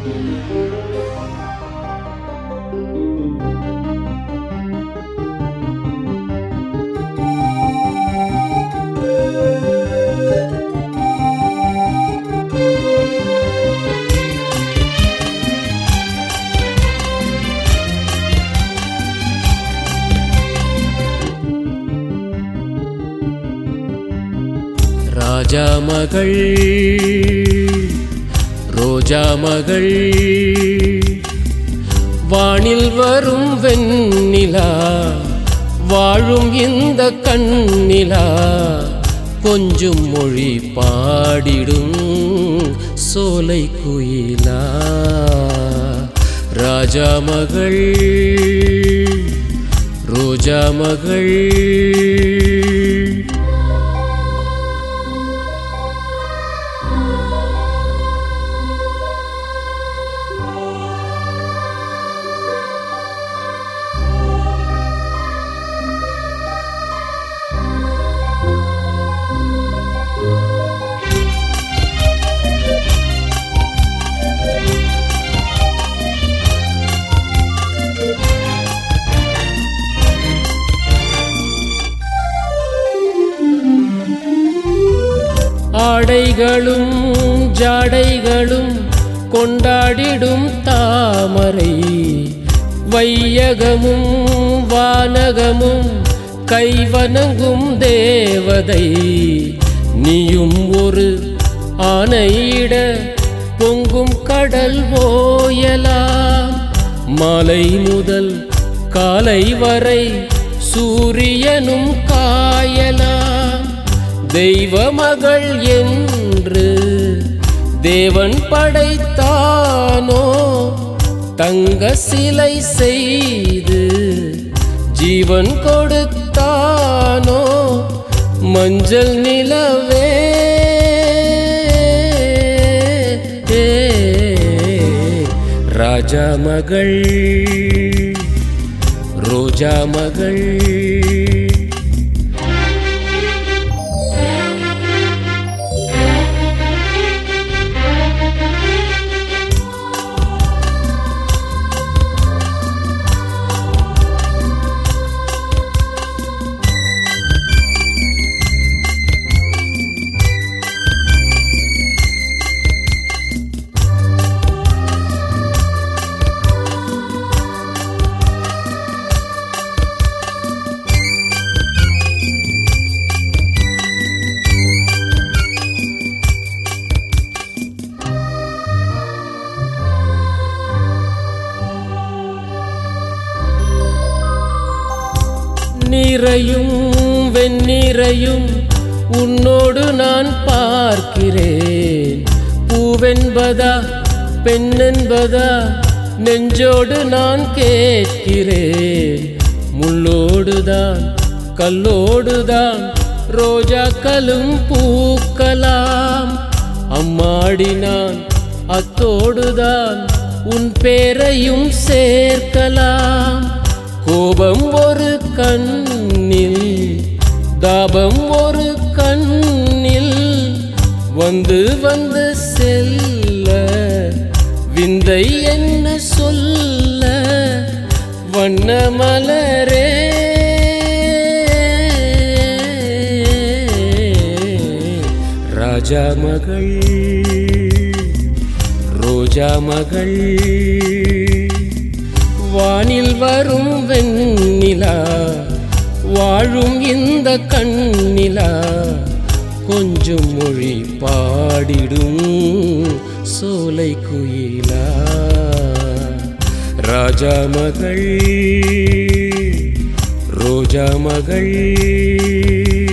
ராஜா மகள் ரோஜா மகள் வானில் வரும் வெண்ணிலா வாழும் இந்த கண்ணிலா கொஞ்சம் மொழி பாடிடும் சோலை குயிலா ராஜா மகள் ரோஜா மகள் ஆடைகளும் ஜாடைகளும் கொண்டாடிடும் தாமரை வையகமும் வானகமும் கைவணங்கும் தேவதை நீயும் ஒரு ஆணையிட பொங்கும் கடல் ஓயலாம் மாலை முதல் காலை வரை சூரியனும் காயலாம் தெய்வ மகள் என்று தேவன் படைத்தானோ தங்க சிலை செய்து ஜீவன் கொடுத்தானோ மஞ்சள் நிலவே ராஜா மகள் ரோஜா மகள் நீரையும் வெந்நீரையும் உன்னோடு நான் பார்க்கிறேன் பூவென்பதா பெண்ணென்பதா நெஞ்சோடு நான் கேட்கிறேன் முள்ளோடுதான் கல்லோடுதான் ரோஜாக்களும் பூக்கலாம் அம்மாடி நான் அத்தோடுதான் உன் பேரையும் சேர்க்கலாம் கோபம் ஒரு கண்ணில் தாபம் ஒரு கண்ணில் வந்து வந்து செல்ல விந்தை என்ன சொல்ல வண்ண மலரே ராஜா மகள் ரோஜா மகள் வானில் வரும் வெண்ணிலா வாழும் இந்த கண்ணிலா கொஞ்சம் மொழி பாடிடும் சோலை குயிலா ராஜா மகள் ரோஜா மகள்